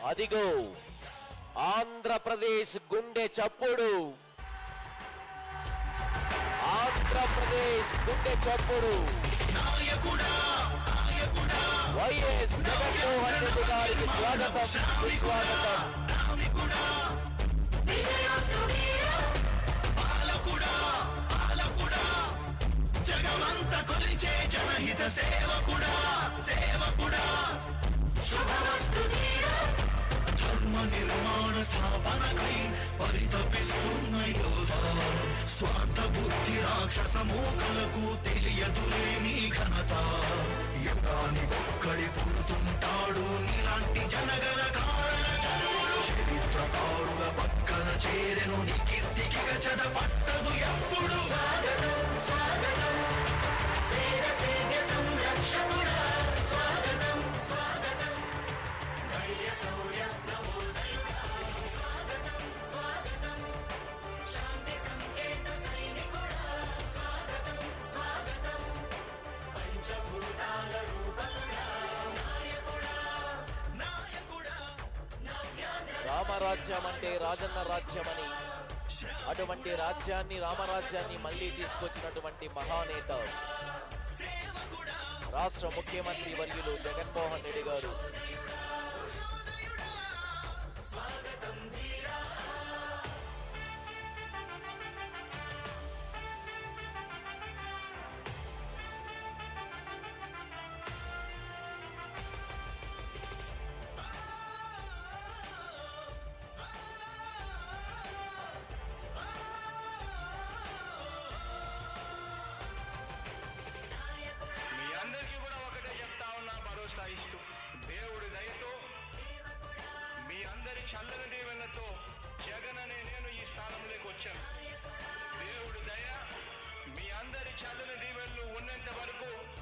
అదిగో ఆంధ్రప్రదేశ్ గుండె చప్పుడు ఆంధ్రప్రదేశ్ గుండె చప్పుడు నాయకుడా నాయకుడా వైఎస్ జగన్మోహన్ రెడ్డి గారికి స్వాగతం సుస్వాగతం నాయకుడా పాలకుడా పాలకుడా జగమంత కొలిచే జనహిత సేవకుడా సేవకుడా ధర్మ నిర్మాణ స్థాపనకై పరితపిస్తున్న యోధా స్వార్థ బుద్ధి రాక్షస మూకలకు తెలియదులే నీ ఘనత యుగానికొక్కడి పుడుతుంటాడు నీలాంటి జనగల కారణ జన్ముడు చరిత్రకారుల పక్కన చేరెను నీ కీర్తికి గచద పట్టదు ఎప్పుడు నాయకుడా రామరాజ్యం అంటే రాజన్న రాజ్యమని అటువంటి రాజ్యాన్ని రామరాజ్యాన్ని మళ్ళీ తీసుకొచ్చినటువంటి మహానేత సేవకుడా రాష్ట్ర ముఖ్యమంత్రి వర్యులు జగన్మోహన్ రెడ్డి గారు